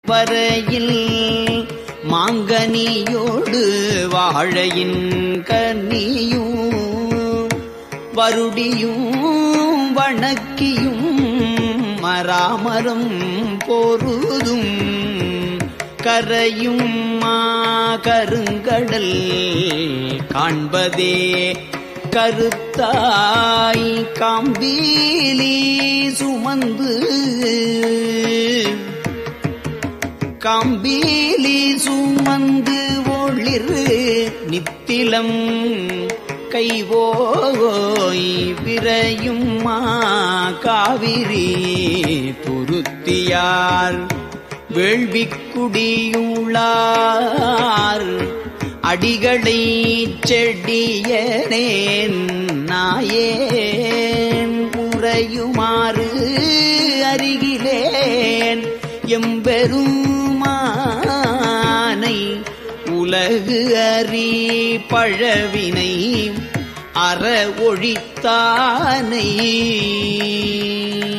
வரையில் மாங்கனியோடு வாழையின் கனியும் வருடியும் வணக்கியும் மராமரம் பொருதும் கரையும் மா கருங்கடல் காண்பதே கருத்தாய் காம்பீலி சுமந்து காம்பீலி சுமந்து ஒளிரு நித்திலம் கைவோய் விரையும் மா காவிரி துருத்தியார் வேள்விக்குடியுள்ளார் அடிகளை செடியனேன் நாயேன் முறையுமாறு அருகிலேன் எம்பெருமானை உலகு அறி பழவினை அற ஒழித்தானை